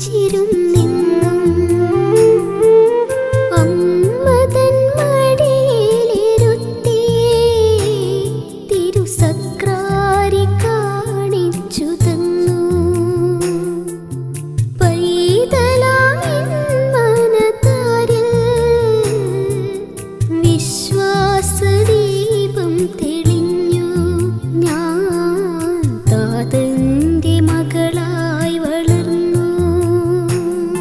ധ്യാനിച്ചിരുന്നെന്നും അമ്മതൻ മടിയിലിരുത്തി തിരുസക്രാരി കാണിച്ചു തന്നു പൈതലാമിൻ മനതാരിൽ വിശ്വാസദീപം തെളിഞ്ഞു ഞാൻ താതന്റെ മകളായി വളർന്നു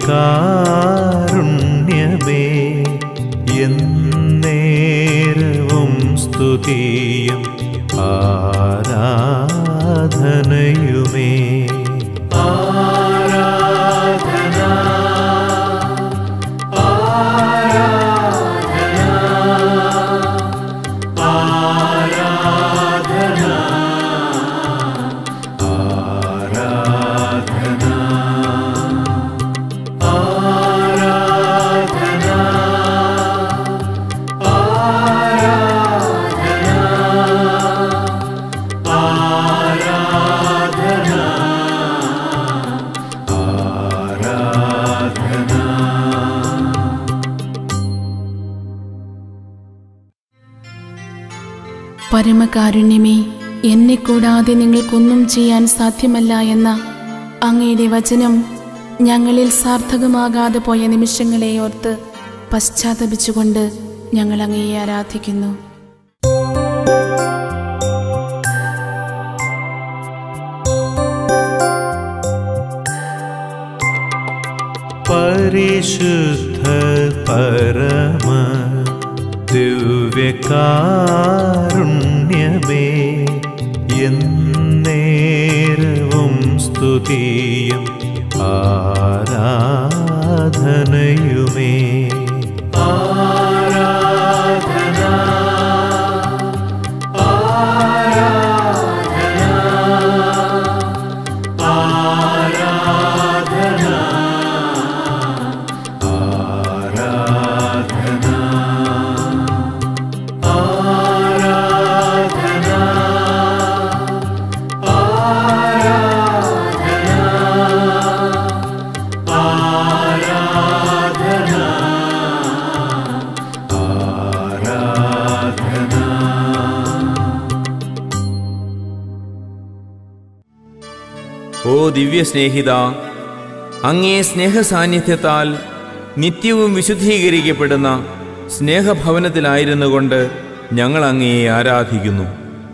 ദിവ്യകാരുണ്യമേ എന്നേരവും സ്തുതിയും ആരാധനയുമേ പരമകാരുണ്യമേ എന്നെ കൂടാതെ നിങ്ങൾക്കൊന്നും ചെയ്യാൻ സാധ്യമല്ല എന്ന അങ്ങയുടെ വചനം ഞങ്ങളിൽ സാർത്ഥകമാകാതെ പോയ നിമിഷങ്ങളെ ഓർത്ത് പശ്ചാത്തപിച്ചുകൊണ്ട് ഞങ്ങൾ അങ്ങയെ ആരാധിക്കുന്നു പരിശുദ്ധ പരമ ദിവ്യകാരുണ്യമേ എന്നേരവും സ്തുതിയും ആരാധനയുമേ ഓ ദിവ്യസ്നേഹിത അങ്ങേ സ്നേഹസാന്നിധ്യത്താൽ നിത്യവും വിശുദ്ധീകരിക്കപ്പെടുന്ന സ്നേഹഭവനത്തിലായിരുന്നു കൊണ്ട് ഞങ്ങൾ അങ്ങയെ ആരാധിക്കുന്നു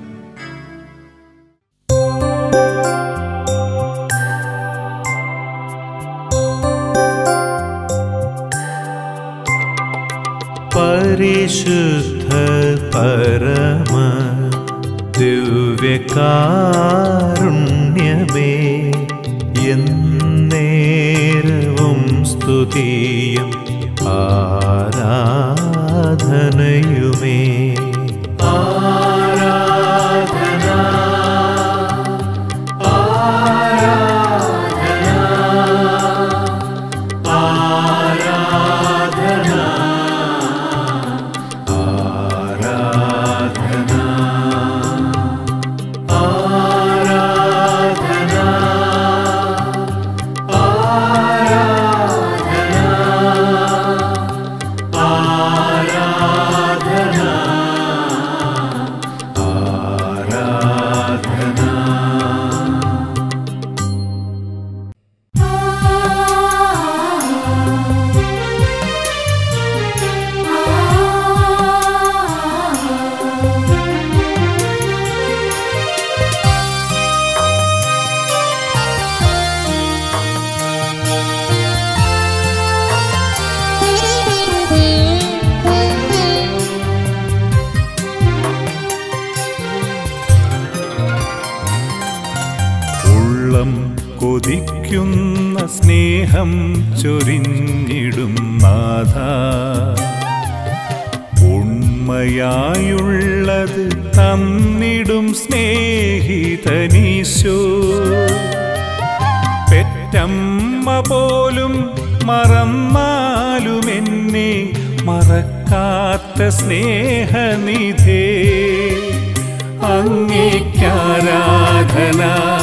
പരിശുദ്ധ പരമ ദിവ്യകാരുണ്യമേ എന്നേരവും സ്തുതിയും ആരാധനയുമേ ഉള്ളം കൊതിക്കുന്ന സ്നേഹം ചൊരിഞ്ഞിടും നാഥ ഉണ്മയായുള്ളത് തന്നിടും സ്നേഹിതനീശോ പെറ്റമ്മ പോലും മറന്നാലും എന്നെ മറക്കാത്ത സ്നേഹനിധേ അങ്ങേക്കാരാധന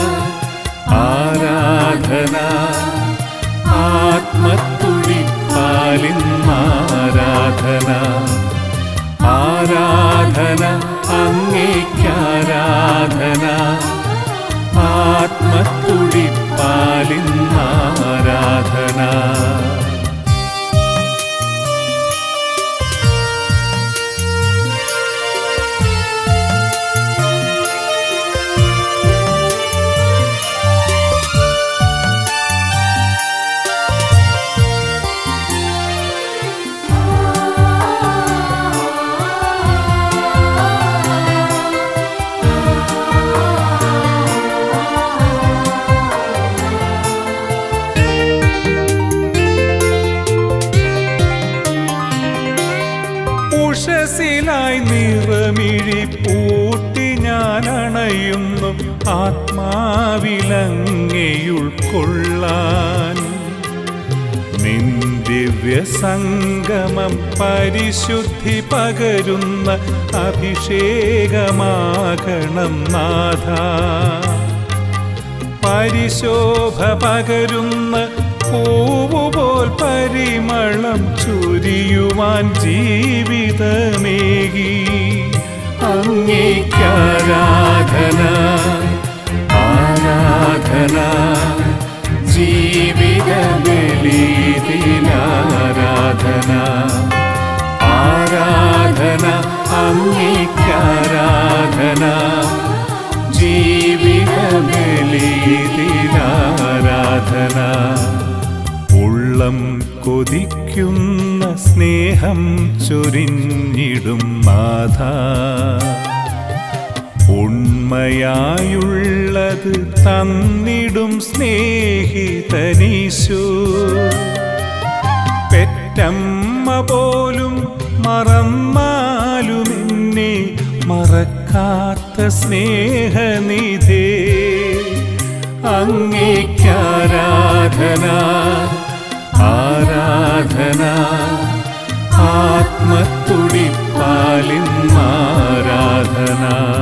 ആരാധന ആത്മത്തുടിപ്പാലിന്നാരാധന ആരാധന അങ്ങേക്കാരാധന ആത്മത്തുടിപ്പാലിന്നാരാധന ആശയായി നിറമിഴി പൂട്ടി ഞാൻ അണയുന്നു ആത്മാവിലങ്ങയുൾക്കൊള്ളാൻ നിന്ദിവ്യ സംഗമം പരിശുദ്ധി പകരുന്ന അഭിഷേകമാകണം നാഥ പരിശോഭ പകരുന്ന പൂവുപോൽ പരിമളം ചുരിയുവാൻ ജീവിതമേകി അങ്ങേക്കാരാധന ആരാധന ജീവിത ബലിയിലാരാധന ആരാധന അങ്ങേക്കാരാധന ജീവിത ബലിയിലാരാധന ഉള്ളം കൊതിക്കുന്ന സ്നേഹം ചൊരിഞ്ഞിടും നാഥ ഉണ്മയായുള്ളത് തന്നിടും സ്നേഹിതനീശോ പെറ്റമ്മ പോലും മറന്നാലും എന്നെ മറക്കാത്ത സ്നേഹനിധേ അങ്ങേക്കാരാധന ആരാധന ആത്മത്തുടിപ്പാലിൻ ആരാധന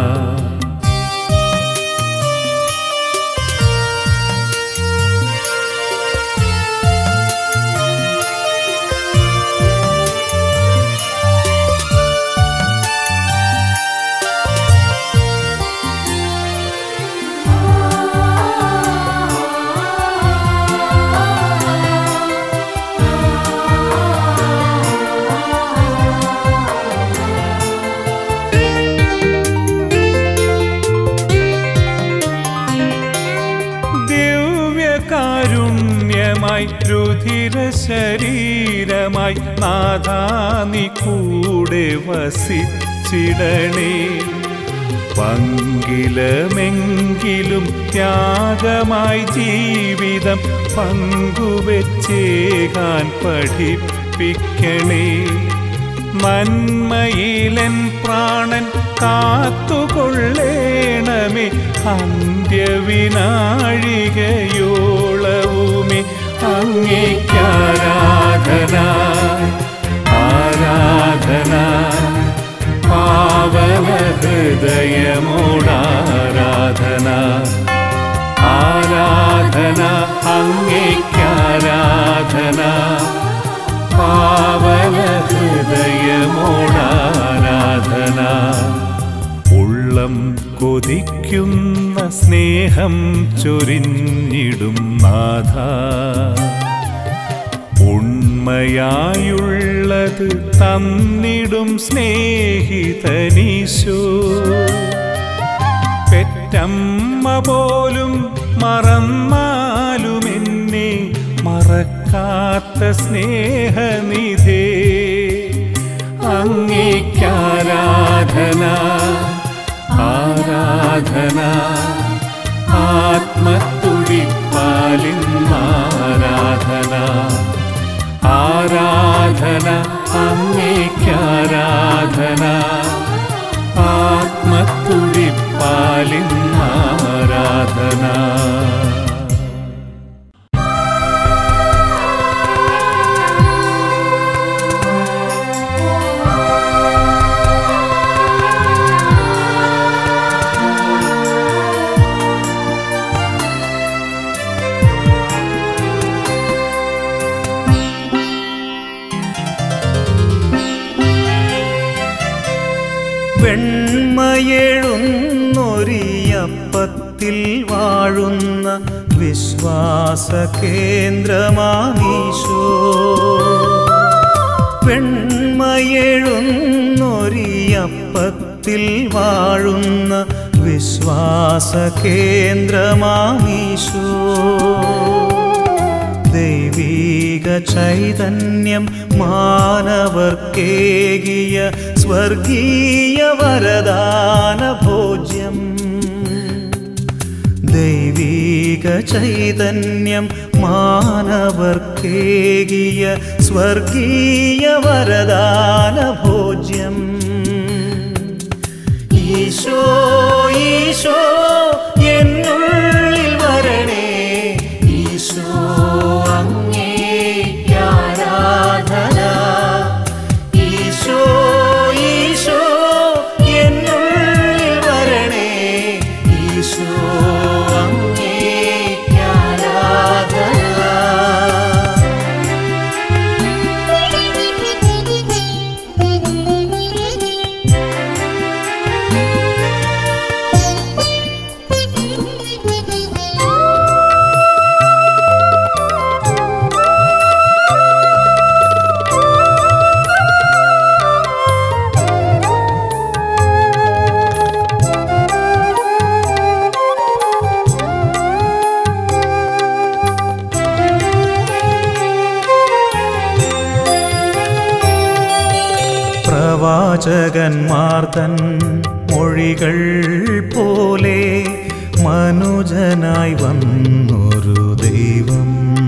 ദിവ്യകാരുണ്യമായി രുധിര ശരീരമായി നാഥാനി കൂടെ വസിച്ചിടണേ പങ്കിലമെങ്കിലും ത്യാഗമായി ജീവിതം പങ്കുവെച്ചേകാൻ പഠിപ്പിക്കണേ നന്മയിലൻ പ്രാണൻ കാത്തുകൊള്ളേണമേ അന്ത്യവിനാഴികയോളവുമേ അങ്ങേക്കാരാധന ആരാധന പാവന ഹൃദയമോടാരാധന ആരാധന അങ്ങേക്കാരാധന പാവന ഹൃദയമോടാരാധന ഉള്ളം കൊതിക്കുന്ന സ്നേഹം ചൊരിഞ്ഞിടും നാഥ ഉണ്മയായുള്ളത് തന്നിടും സ്നേഹിതനീശോ പെറ്റമ്മ പോലും മറന്നാലും എന്നെ മറക്കാത്ത സ്നേഹനിധേ അങ്ങേക്കാരാധന ആരാധന ആത്മത്തുടിപ്പാലിൻ ആരാധന ആരാധന അങ്ങേക്കാരാധന ആത്മത്തുടിപ്പാലിൻ ആരാധന വെണ്മയെഴുന്നൊരിയപ്പത്തിൽ വാഴുന്ന വിശ്വാസ കേന്ദ്രമാമീശോ വെണ്മയെഴുന്നൊരിയപ്പത്തിൽ വാഴുന്ന വിശ്വാസ കേന്ദ്രമാമീശോ ദൈവീക ചൈതന്യം മാനവർക്കേകിയ സ്വർഗീയ വരദാന ഭോജ്യം ദൈവീക ചൈതന്യം മാനവർക്കേകിയ സ്വർഗീയ വരദാന ഭോജ്യം ഈശോ ഈശോ എന്നുള്ളിൽ വരണേ ഈശോ അങ്ങേക്ക് ആരാധന ഈശോ ഈശോ എന്നുള്ളിൽ വരണേ ഈശോ അങ്ങേക്ക് ആരാധന പ്രവാചകന്മാർ തൻ മൊഴികൾ പോലെ മനുജനായി വന്നൊരു ദൈവം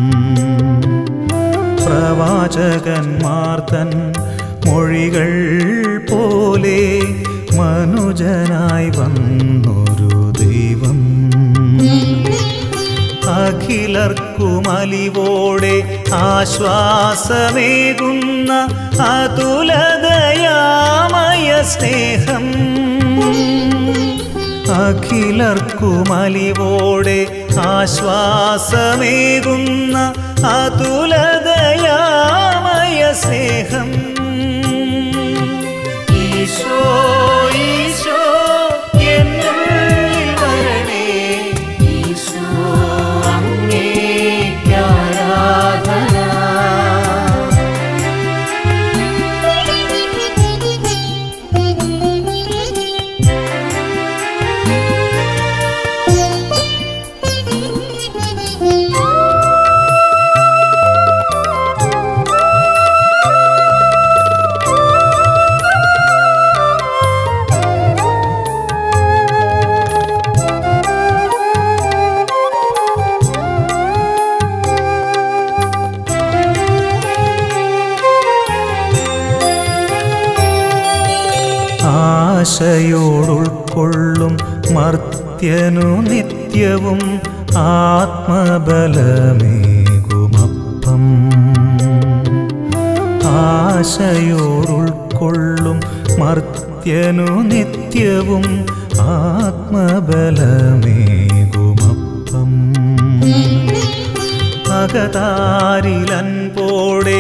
പ്രവാചകന്മാർ തൻ മൊഴികൾ പോലെ മനുജനായി വന്നൊരു ദൈവം അഖിലർക്കുമലിവോടെ ആശ്വാസമേകുന്ന അതുലതയാമയ സ്നേഹം അഖിലർക്കുമലിവോടെ ആശ്വാസമേകുന്ന അതുലതയാമയ സ്നേഹം ഈശോ ഈശോ എന്നുള്ളിൽ വരണേ ഈശോ അങ്ങേക്ക് ആരാധന ആശയോടുൾക്കൊള്ളും മർത്യനു നിത്യവും ആത്മബലമേകുമപ്പം ആശയോടുൾക്കൊള്ളും മർത്യനു നിത്യവും ആത്മബലമേകുമപ്പം അകതാരിലൻപോടെ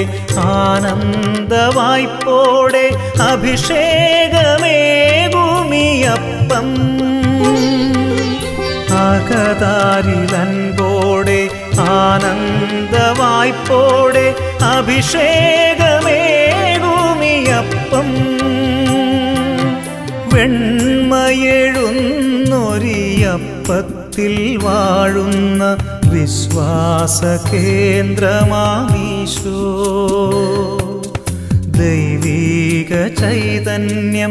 ആനന്ദവായ്പോടെ അഭിഷേകമേകുമിയപ്പം അകതാരിലൻപോടെ ആനന്ദവായ്പോടെ അഭിഷേകമേകുമിയപ്പം വെണ്മയെഴുന്നൊരിയപ്പത്തിൽ വാഴുന്ന വിശ്വാസ കേന്ദ്രമാമീശോ ദൈവീക ചൈതന്യം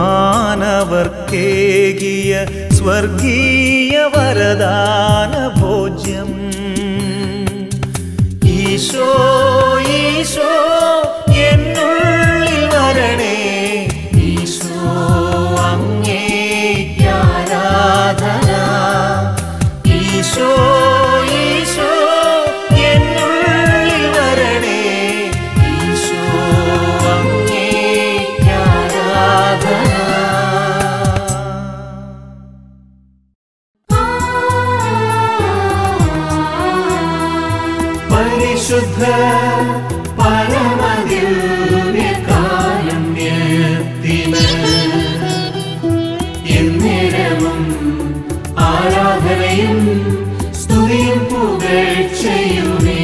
മാനവർക്കേകിയ സ്വർഗീയ വരദാന ഭോജ്യം ഈശോ ഈശോ എന്നുള്ളിൽ വരണേ ഈശോ അങ്ങേക്ക് ആരാധന ഈശോ ഈശോ എന്നുള്ളിൽ വരണേ ഈശോ അങ്ങേക്ക് ആരാധന പരിശുദ്ധ പരമദിവ്യകാരുണ്യത്തിന് എന്നേരവും ആരാധനയും സ്തുതിയും പുകഴ്ചയുമേ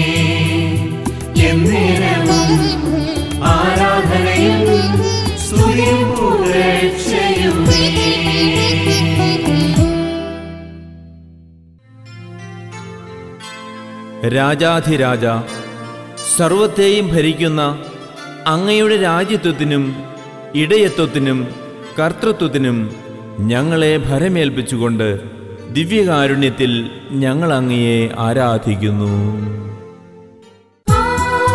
എന്നേരവും ആരാധനയും സ്തുതിയും പുകഴ്ചയുമേ രാജാധിരാജ സർവത്തെയും ഭരിക്കുന്ന അങ്ങയുടെ രാജ്യത്വത്തിനും ഇടയത്വത്തിനും കർത്തൃത്വത്തിനും ഞങ്ങളെ ഭരമേൽപ്പിച്ചുകൊണ്ട് ദിവ്യകാരുണ്യത്തിൽ ഞങ്ങൾ അങ്ങയെ ആരാധിക്കുന്നു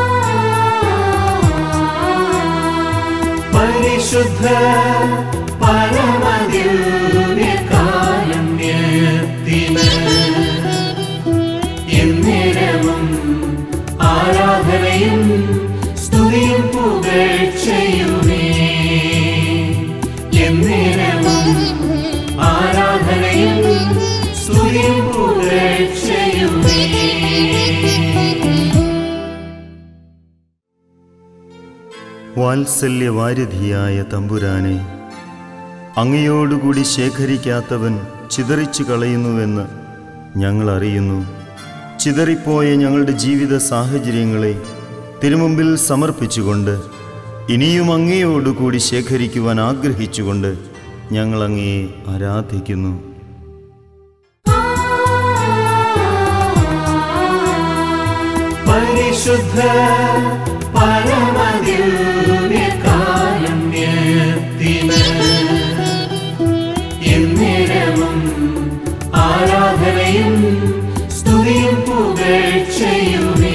പരിശുദ്ധ പരമദിവ്യകാരുണ്യത്തിന് എന്നേരവും ആരാധനയും സ്തുതിയും പുകഴ്ചയുമേ എന്നേരവും ആരാധനയും സ്തുതിയും പുകഴ്ചയുമേ വാത്സല്യവാരിധിയായ തമ്പുരാനെ അങ്ങയോടുകൂടി ശേഖരിക്കാത്തവൻ ചിതറിച്ചു കളയുന്നുവെന്ന് ഞങ്ങൾ അറിയുന്നു ചിതറിപ്പോയ ഞങ്ങളുടെ ജീവിത സാഹചര്യങ്ങളെ തിരുമുമ്പിൽ സമർപ്പിച്ചുകൊണ്ട് ഇനിയും അങ്ങയോടുകൂടി ശേഖരിക്കുവാൻ ആഗ്രഹിച്ചുകൊണ്ട് ഞങ്ങൾ അങ്ങയെ ആരാധിക്കുന്നു പരിശുദ്ധ പരമദിവ്യകാരുണ്യത്തിന് എന്നേരവും ആരാധനയും സ്തുതിയും പുകഴ്ചയുമേ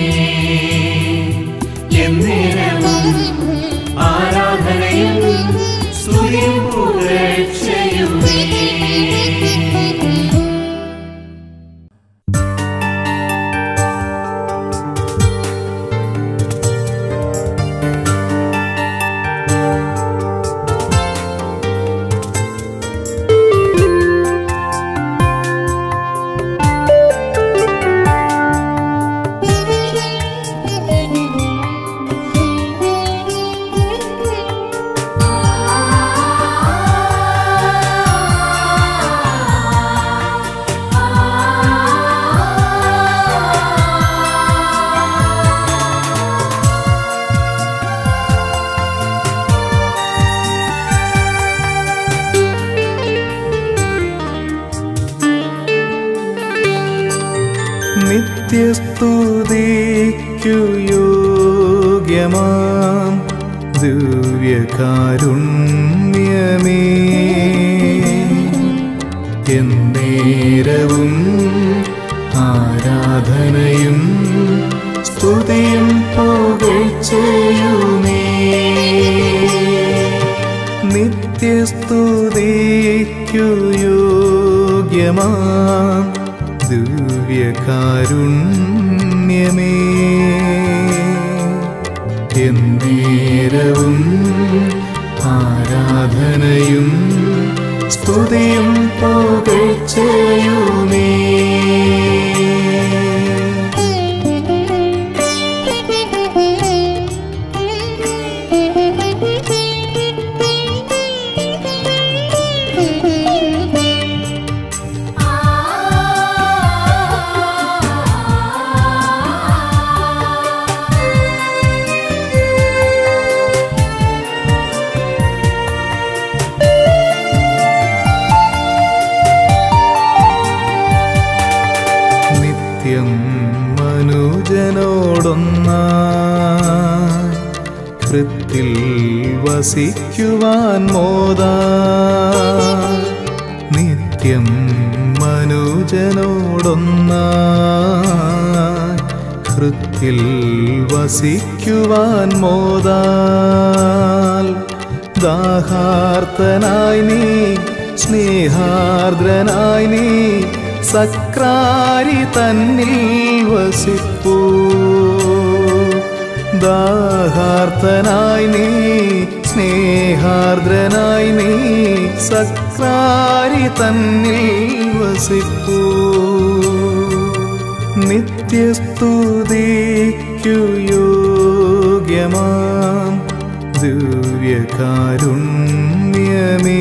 എന്നേരവും ആരാധനയും സ്തുതിയും പുകഴ്ചയുമേ നിത്യസ്തുതിക്കു യോഗ്യമാം ദിവ്യകാരുണ്യമേ എന്നേരവും ആരാധനയും സ്തുതിയും പുകഴ്ചയുമേ നിത്യസ്തുതിക്കു യോഗ്യമാം ദിവ്യകാരുണ്യമേ എന്നേരവും ആരാധനയും സ്തുതിയും പുകഴ്ചയുമേ നിത്യം മനുജനോടൊന്ന കൃത്തിൽ വസിക്കുവാൻ മോദ നിത്യം മനുജനോടൊന്ന കൃത്തിൽ വസിക്കുവാൻ മോദാൽ ദാഹാർത്തനായി നീ സ്നേഹാർദ്രനായി നീ സക്രാരി തന്നിൽ വസിപ്പൂ ദാഹാർത്തനായി നീ സ്നേഹാർദ്രനായി നീ സക്രാരി തന്നിൽ വസിപ്പൂ നിത്യസ്തുതിക്കു യോഗ്യമാം ദിവ്യകാരുണ്യമേ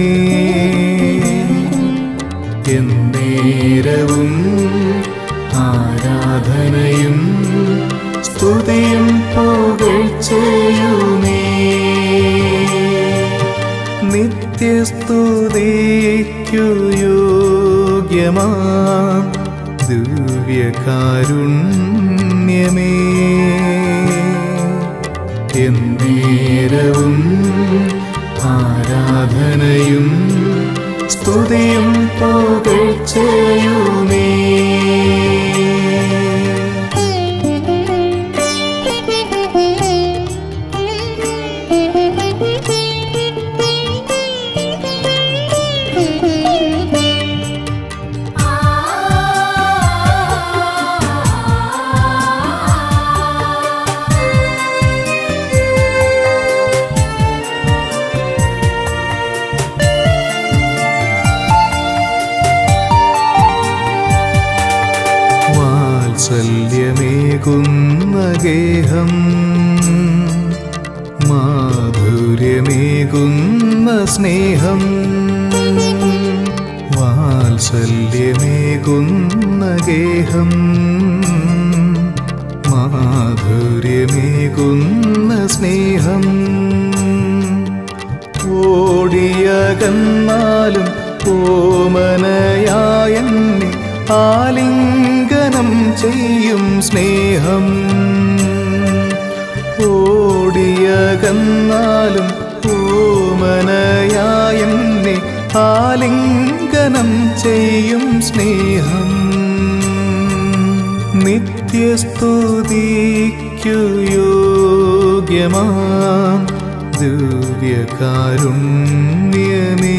എന്നേരവും ആരാധനയും സ്തുതിയും പുകഴ്ചയുമേ നിത്യസ്തുതിക്കു യോഗ്യമാം ദിവ്യകാരുണ്യമേ എന്നേരവും ആരാധനയും സ്തുതിയും പുകഴ്ചയുമേ Thank you. ഗേഹം മാധുര്യമേകുന്ന സ്നേഹം വാത്സല്യമേകുന്ന ഗേഹം മാധുര്യമേകുന്ന സ്നേഹം ഓടിയകന്നാലും ഓമനയായെന്നെ ആലിംഗനം ചെയ്യും സ്നേഹം ഓടിയകന്നാലും ഓമനയായെന്നെ ആലിംഗനം ചെയ്യും സ്നേഹം നിത്യസ്തുതിക്കു യോഗ്യമാം ദിവ്യകാരുണ്യമേ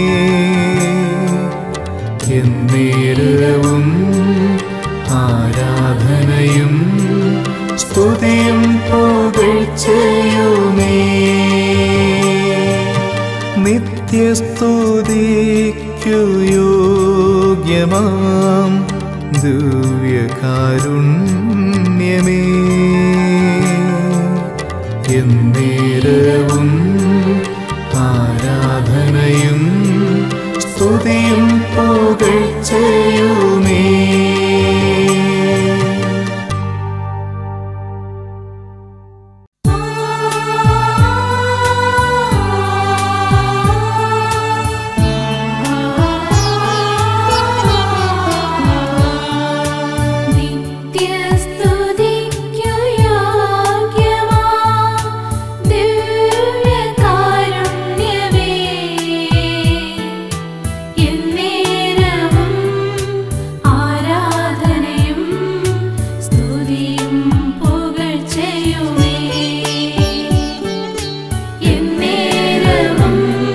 എന്നേരവും ആരാധനയും സ്തുതിയും പുകഴ്ചയുമേ നിത്യസ്തുതിക്കു യോഗ്യമാം ദിവ്യകാരുണ്യമേ എന്നേരവും ആരാധനയും സ്തുതിയും പുകഴ്ചയുമേ നിത്യസ്തുതിക്കു യോഗ്യമാ ദിവ്യകാരുണ്യമേ എന്നേരവും ആരാധനയും സ്തുതിയും പുകഴ്ചയുമേ എന്നേരവും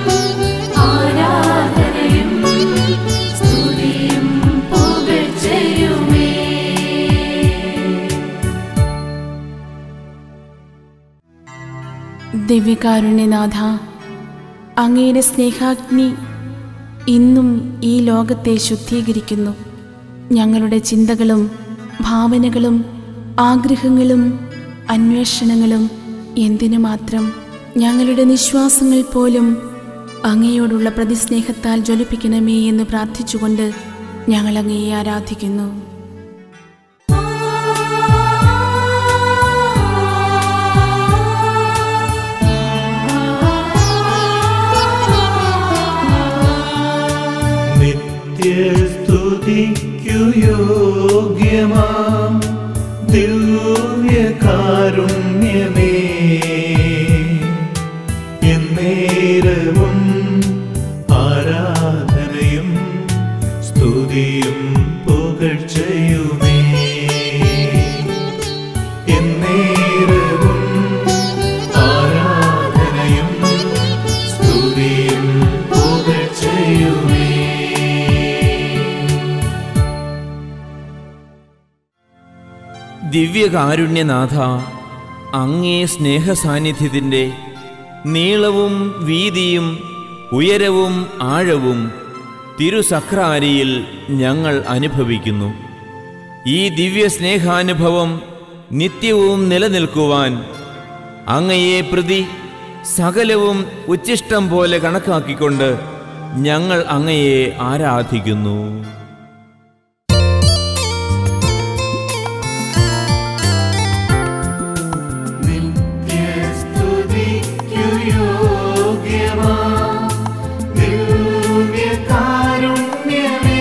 ആരാധനയും സ്തുതിയും പുകഴ്ചയുമേ ദിവ്യകാരുണ്യനാഥ അങ്ങയുടെ സ്നേഹാഗ്നി ഇന്നും ഈ ലോകത്തെ ശുദ്ധീകരിക്കുന്നു ഞങ്ങളുടെ ചിന്തകളും ഭാവനകളും ആഗ്രഹങ്ങളും അന്വേഷണങ്ങളും എന്തിനു മാത്രം ഞങ്ങളുടെ നിശ്വാസങ്ങൾ പോലും അങ്ങയോടുള്ള പ്രതിസ്നേഹത്താൽ ജ്വലിപ്പിക്കണമേ എന്ന് പ്രാർത്ഥിച്ചുകൊണ്ട് ഞങ്ങൾ അങ്ങയെ ആരാധിക്കുന്നു നിത്യസ്തുതിക്കു യോഗ്യമാം ദിവ്യകാരുണ്യമേ എന്നേരവും ആരാധനയും സ്തുതിയും പുകഴ്ചയുമേ എന്നേരവും ആരാധനയും സ്തുതിയും പുകഴ്ചയുമേ ദിവ്യകാരുണ്യനാഥ അങ്ങേ സ്നേഹസാന്നിധ്യത്തിൻ്റെ നീളവും വീതിയും ഉയരവും ആഴവും തിരുസക്രാരിയിൽ ഞങ്ങൾ അനുഭവിക്കുന്നു ഈ ദിവ്യ സ്നേഹാനുഭവം നിത്യവും നിലനിൽക്കുവാൻ അങ്ങയെ പ്രതി സകലവും ഉച്ഛിഷ്ടം പോലെ കണക്കാക്കിക്കൊണ്ട് ഞങ്ങൾ അങ്ങയെ ആരാധിക്കുന്നു നിത്യസ്തുതിക്കു യോഗ്യമാം ദിവ്യകാരുണ്യമേ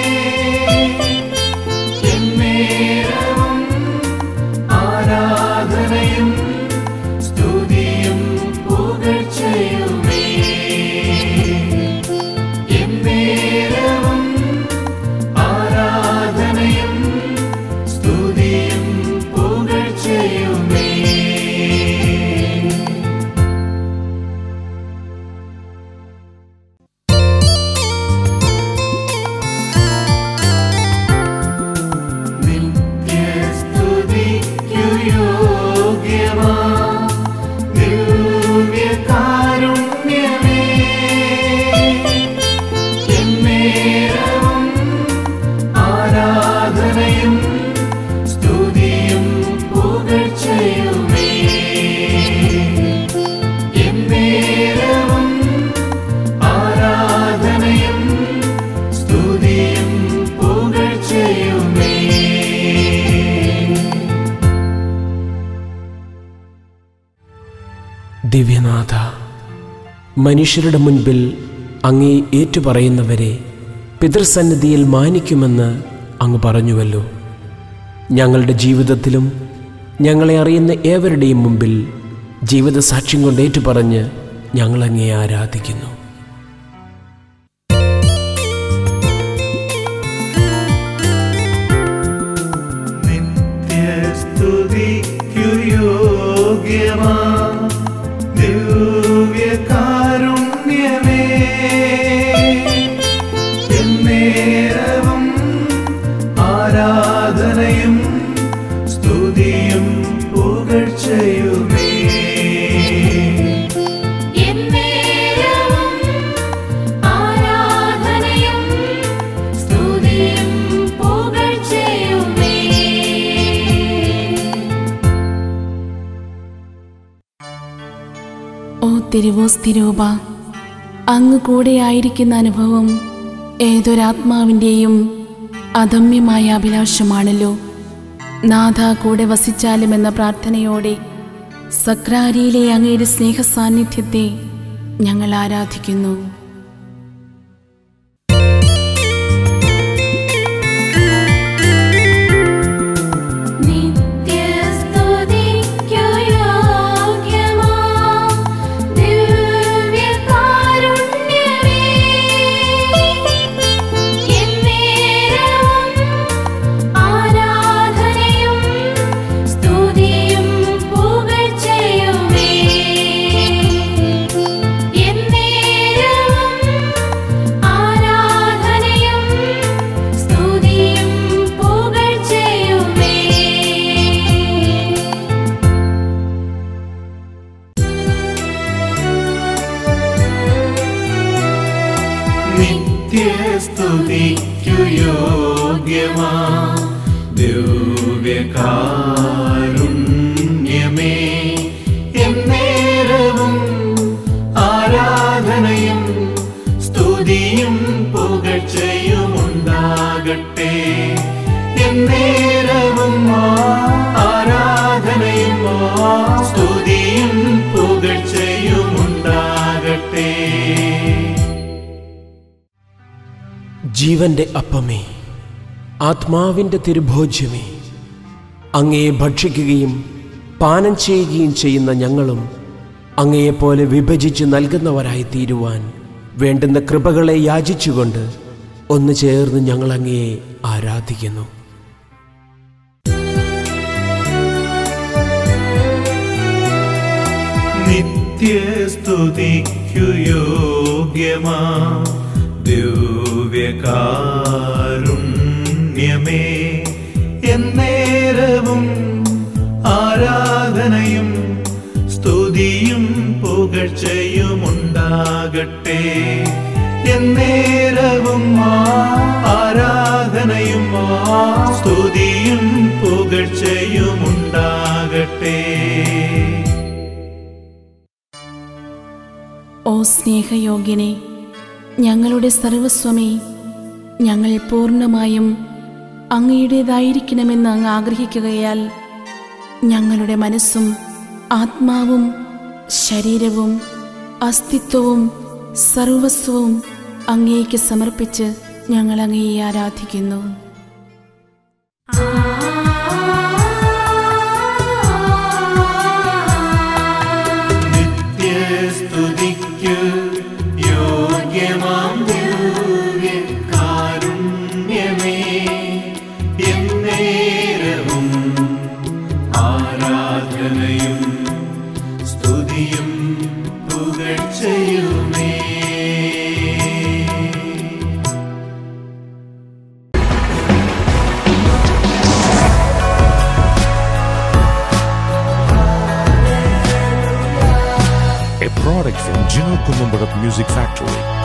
എന്നേരവും ആരാധനയും സ്തുതിയും പുകഴ്ചയുമേ എന്നേരവും ആരാധനയും സ്തുതിയും പുകഴ്ചയുമേ നിത്യസ്തുതിക്കു യോഗ്യമാം ദിവ്യകാരുണ്യമേ എന്നേരവും ആരാധനയും സ്തുതിയും ദിവ്യനാഥ മനുഷ്യരുടെ മുൻപിൽ അങ്ങേ ഏറ്റുപറയുന്നവരെ പിതൃസന്നിധിയിൽ മാനിക്കുമെന്ന് അങ്ങ് പറഞ്ഞുവല്ലോ ഞങ്ങളുടെ ജീവിതത്തിലും ഞങ്ങളെ അറിയുന്ന ഏവരുടെയും മുമ്പിൽ ജീവിത സാക്ഷ്യം കൊണ്ട് ഏറ്റുപറഞ്ഞ് ഞങ്ങളങ്ങേ ആരാധിക്കുന്നു നിത്യസ്തുതിക്കു യോഗ്യമാ ദിവ്യകാരുണ്യമേ എന്നേരവും ആരാധനയും സ്തുതിയും പുകഴ്ചയുമേ എന്നേരവും ആരാധനയും സ്തുതിയും പുകഴ്ചയുമേ ഓ തിരുവോസ്തിരൂപ അങ്ങ് കൂടെയായിരിക്കുന്ന അനുഭവം ഏതൊരാത്മാവിൻ്റെയും അദമ്യമായ അഭിലാഷമാണല്ലോ നാഥ കൂടെ വസിച്ചാലും എന്ന പ്രാർത്ഥനയോടെ സക്രാരിയിലെ അങ്ങയുടെ സ്നേഹ സാന്നിധ്യത്തെ ഞങ്ങൾ ആരാധിക്കുന്നു നിത്യസ്തുതിക്കു യോഗ്യമാ ദിവ്യകാരുണ്യമേ എന്നേരവും ആരാധനയും സ്തുതിയും പുകഴ്ചയുമേ എന്നേരവും ആരാധനയും സ്തുതിയും പുകഴ്ചയുമേ നിത്യസ്തുതിക്കു യോഗ്യമാ ദിവ്യകാരുണ്യമേ എന്നേരവും ആരാധനയും സ്തുതിയും പുകഴ്ചയുമുണ്ടാകട്ടെ എന്നേരവും ആരാധനയും സ്തുതിയും പുകഴ്ചയുമുണ്ടാകട്ടെ ജീവന്റെ അപ്പമേ ആത്മാവിൻ്റെ തിരുഭോജ്യമേ അങ്ങയെ ഭക്ഷിക്കുകയും പാനം ചെയ്യുകയും ചെയ്യുന്ന ഞങ്ങളും അങ്ങയെപ്പോലെ വിഭജിച്ച് നൽകുന്നവരായി തീരുവാൻ വേണ്ടുന്ന കൃപകളെ യാചിച്ചുകൊണ്ട് ഒന്ന് ചേർന്ന് ഞങ്ങൾ അങ്ങയെ ആരാധിക്കുന്നു നിത്യസ്തുതിക്കു യോഗ്യമാ ദിവ്യകാരുണ്യമേ എന്നേരവും ആരാധനയും സ്തുതിയും പുകഴ്ചയുമുണ്ടാകട്ടെ എന്നേരവും ആരാധനയും സ്തുതിയും പുകഴ്ചയുമുണ്ടാകട്ടെ ഓ സ്നേഹയോഗ്യനെ ഞങ്ങളുടെ സർവസ്വമേ ഞങ്ങൾ പൂർണ്ണമായും അങ്ങയുടേതായിരിക്കണമെന്ന് അങ്ങ് ആഗ്രഹിക്കുകയാൽ ഞങ്ങളുടെ മനസ്സും ആത്മാവും ശരീരവും അസ്തിത്വവും സർവസ്വവും അങ്ങേക്ക് സമർപ്പിച്ച് ഞങ്ങൾ അങ്ങയെ ആരാധിക്കുന്നു നിത്യസ്തുതിക്കു യോഗ്യമാം ദിവ്യകാരുണ്യമേ എന്നേരവും ആരാധനയും സ്തുതിയും പുകഴ്ചയുമേ a product from Gino Columbarat Music Factory.